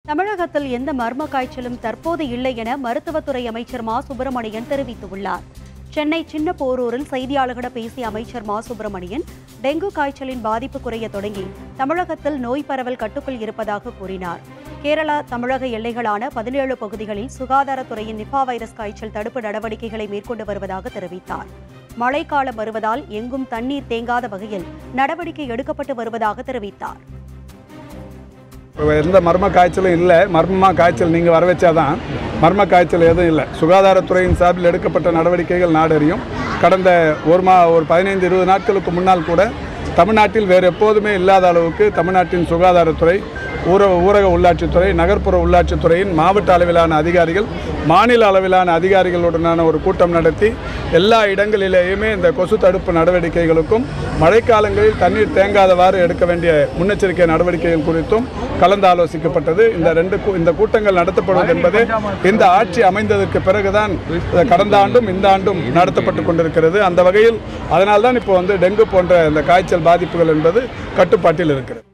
தமிழகத்தில் எந்த மர்ம காய்ச்சலும் தற்போது இல்லை என மருத்துவத்துறை அமைச்சர் மா சுப்பிரமணியன் தெரிவித்துள்ளார் சென்னை சின்ன போரூரில் செய்தியாளர்களிடம் பேசிய அமைச்சர் மா சுப்பிரமணியன் டெங்கு காய்ச்சலின் பாதிப்பு குறைய தொடங்கி தமிழகத்தில் நோய் பரவல் கட்டுக்குள் இருப்பதாக கூறினார் கேரளா தமிழக எல்லைகளான பதினேழு பகுதிகளில் சுகாதாரத்துறையின் நிபா வைரஸ் காய்ச்சல் தடுப்பு நடவடிக்கைகளை மேற்கொண்டு வருவதாக தெரிவித்தார் மழைக்காலம் வருவதால் எங்கும் தண்ணீர் தேங்காத வகையில் நடவடிக்கை எடுக்கப்பட்டு வருவதாக தெரிவித்தார் இப்போ எந்த மர்ம காய்ச்சலும் இல்லை மர்மமாக காய்ச்சல் நீங்கள் வர வச்சாதான் மர்ம காய்ச்சல் எதுவும் இல்லை சுகாதாரத்துறையின் சார்பில் எடுக்கப்பட்ட நடவடிக்கைகள் நாடறியும் கடந்த ஒரு மா ஒரு பதினைந்து இருபது நாட்களுக்கு முன்னால் கூட தமிழ்நாட்டில் வேறு எப்போதுமே இல்லாத அளவுக்கு தமிழ்நாட்டின் சுகாதாரத்துறை ஊர ஊரக உள்ளாட்சித்துறை நகர்ப்புற உள்ளாட்சித்துறையின் மாவட்ட அளவிலான அதிகாரிகள் மாநில அளவிலான அதிகாரிகளுடனான ஒரு கூட்டம் நடத்தி எல்லா இடங்களிலேயுமே இந்த கொசு தடுப்பு நடவடிக்கைகளுக்கும் மழைக்காலங்களில் தண்ணீர் தேங்காதவாறு எடுக்க வேண்டிய முன்னெச்சரிக்கை நடவடிக்கைகள் குறித்தும் கலந்து ஆலோசிக்கப்பட்டது இந்த ரெண்டு கூ- இந்த கூட்டங்கள் நடத்தப்படுவது என்பது இந்த ஆட்சி அமைந்ததற்கு பிறகுதான் இது கடந்த ஆண்டும் இந்த ஆண்டும் நடத்தப்பட்டு கொண்டிருக்கிறது அந்த வகையில் அதனால்தான் இப்போ வந்து டெங்கு போன்ற இந்த காய்ச்சல் பாதிப்புகள் என்பது கட்டுப்பாட்டில் இருக்கிறது